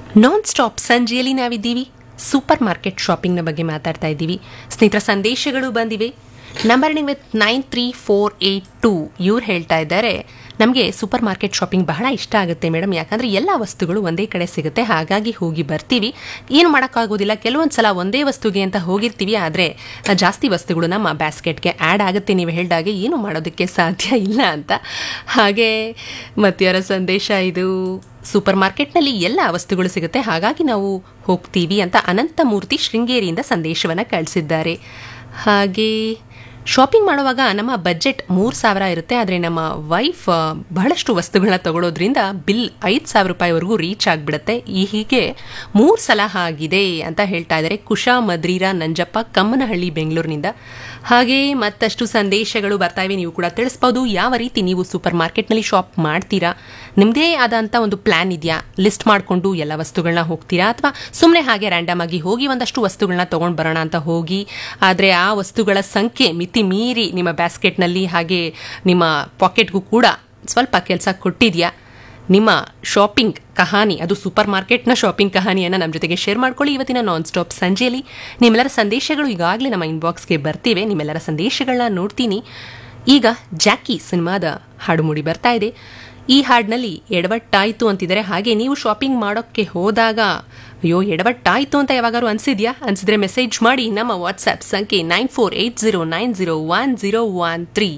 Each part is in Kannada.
ನಾನ್ ಸ್ಟಾಪ್ ಸಂಜೆಯಲ್ಲಿ ನಾವಿದ್ದೀವಿ ಸೂಪರ್ ಮಾರ್ಕೆಟ್ ಶಾಪಿಂಗ್ನ ಬಗ್ಗೆ ಮಾತಾಡ್ತಾ ಇದ್ದೀವಿ ಸ್ನೇಹಿತರ ಸಂದೇಶಗಳು ಬಂದಿವೆ number with nine three four eight two ಇವ್ರು ಹೇಳ್ತಾ ಇದ್ದಾರೆ ನಮಗೆ ಸೂಪರ್ ಮಾರ್ಕೆಟ್ ಶಾಪಿಂಗ್ ಬಹಳ ಇಷ್ಟ ಆಗುತ್ತೆ ಮೇಡಮ್ ಯಾಕಂದರೆ ಎಲ್ಲ ವಸ್ತುಗಳು ಒಂದೇ ಕಡೆ ಸಿಗುತ್ತೆ ಹಾಗಾಗಿ ಹೋಗಿ ಬರ್ತೀವಿ ಏನು ಮಾಡೋಕ್ಕಾಗೋದಿಲ್ಲ ಕೆಲವೊಂದು ಸಲ ಒಂದೇ ವಸ್ತುಗೆ ಅಂತ ಹೋಗಿರ್ತೀವಿ ಆದರೆ ಜಾಸ್ತಿ ವಸ್ತುಗಳು ನಮ್ಮ ಬ್ಯಾಸ್ಕೆಟ್ಗೆ ಆ್ಯಡ್ ಆಗುತ್ತೆ ನೀವು ಹೇಳಿದಾಗೆ ಏನು ಮಾಡೋದಕ್ಕೆ ಸಾಧ್ಯ ಇಲ್ಲ ಅಂತ ಹಾಗೆ ಮತ್ಯಾರ ಸಂದೇಶ ಇದು ಸೂಪರ್ ಮಾರ್ಕೆಟ್ನಲ್ಲಿ ಎಲ್ಲ ವಸ್ತುಗಳು ಸಿಗುತ್ತೆ ಹಾಗಾಗಿ ನಾವು ಹೋಗ್ತೀವಿ ಅಂತ ಅನಂತಮೂರ್ತಿ ಶೃಂಗೇರಿಯಿಂದ ಸಂದೇಶವನ್ನು ಕಳಿಸಿದ್ದಾರೆ ಹಾಗೆ ಶಾಪಿಂಗ್ ಮಾಡುವಾಗ ನಮ್ಮ ಬಜೆಟ್ ಮೂರು ಸಾವಿರ ಇರುತ್ತೆ ಆದರೆ ನಮ್ಮ ವೈಫ್ ಆ, ಬಹಳಷ್ಟು ವಸ್ತುಗಳನ್ನ ತಗೊಳ್ಳೋದ್ರಿಂದ ಬಿಲ್ ಐದು ಸಾವಿರ ರೂಪಾಯಿವರೆಗೂ ರೀಚ್ ಆಗಿಬಿಡುತ್ತೆ ಈ ಹೀಗೆ ಮೂರು ಸಲ ಆಗಿದೆ ಅಂತ ಹೇಳ್ತಾ ಇದ್ದಾರೆ ಕುಶಾ ಮದ್ರೀರ ನಂಜಪ್ಪ ಕಮ್ಮನಹಳ್ಳಿ ಬೆಂಗಳೂರಿನಿಂದ ಹಾಗೆ ಮತ್ತಷ್ಟು ಸಂದೇಶಗಳು ಬರ್ತಾ ಇವೆ ನೀವು ಕೂಡ ತಿಳಿಸ್ಬೋದು ಯಾವ ರೀತಿ ನೀವು ಸೂಪರ್ ಮಾರ್ಕೆಟ್ನಲ್ಲಿ ಶಾಪ್ ಮಾಡ್ತೀರಾ ನಿಮ್ಮದೇ ಆದಂಥ ಒಂದು ಪ್ಲಾನ್ ಇದೆಯಾ ಲಿಸ್ಟ್ ಮಾಡಿಕೊಂಡು ಎಲ್ಲ ವಸ್ತುಗಳನ್ನ ಹೋಗ್ತೀರಾ ಅಥವಾ ಸುಮ್ಮನೆ ಹಾಗೆ ರ್ಯಾಂಡಮ್ ಆಗಿ ಹೋಗಿ ಒಂದಷ್ಟು ವಸ್ತುಗಳನ್ನ ತೊಗೊಂಡು ಬರೋಣ ಅಂತ ಹೋಗಿ ಆದರೆ ಆ ವಸ್ತುಗಳ ಸಂಖ್ಯೆ ಮಿತಿ ಮೀರಿ ನಿಮ್ಮ ಬ್ಯಾಸ್ಕೆಟ್ನಲ್ಲಿ ಹಾಗೆ ನಿಮ್ಮ ಪಾಕೆಟ್ಗೂ ಕೂಡ ಸ್ವಲ್ಪ ಕೆಲಸ ಕೊಟ್ಟಿದೆಯಾ ನಿಮ್ಮ ಶಾಪಿಂಗ್ ಕಹಾನಿ ಅದು ಸೂಪರ್ ಮಾರ್ಕೆಟ್ನ ಶಾಪಿಂಗ್ ಕಹಾನಿಯನ್ನು ನಮ್ಮ ಜೊತೆಗೆ ಶೇರ್ ಮಾಡ್ಕೊಳ್ಳಿ ಇವತ್ತಿನ ನಾನ್ ಸ್ಟಾಪ್ ಸಂಜೆಯಲ್ಲಿ ನಿಮ್ಮೆಲ್ಲರ ಸಂದೇಶಗಳು ಈಗಾಗಲೇ ನಮ್ಮ ಇನ್ಬಾಕ್ಸ್ಗೆ ಬರ್ತಿವೆ ನಿಮ್ಮೆಲ್ಲರ ಸಂದೇಶಗಳನ್ನ ನೋಡ್ತೀನಿ ಈಗ ಜಾಕಿ ಸಿನಿಮಾದ ಹಾಡು ಮೂಡಿ ಬರ್ತಾ ಇದೆ ಈ ಹಾಡಿನಲ್ಲಿ ಎಡವಟ್ಟಾಯಿತು ಅಂತಿದ್ದಾರೆ ಹಾಗೆ ನೀವು ಶಾಪಿಂಗ್ ಮಾಡೋಕ್ಕೆ ಹೋದಾಗ ಅಯ್ಯೋ ಎಡವಟ್ಟಾಯಿತು ಅಂತ ಯಾವಾಗಾರು ಅನ್ಸಿದ್ಯಾ ಅನ್ಸಿದ್ರೆ ಮೆಸೇಜ್ ಮಾಡಿ ನಮ್ಮ ವಾಟ್ಸ್ಆ್ಯಪ್ ಸಂಖ್ಯೆ nine four eight zero nine zero one zero one three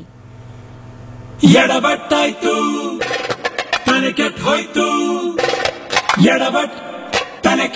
ಎಡಬಟ್ಟಾಯ್ತು ತಲೆ ಕೆಟ್ಟ ಹೋಯ್ತು ಎಡಬಟ್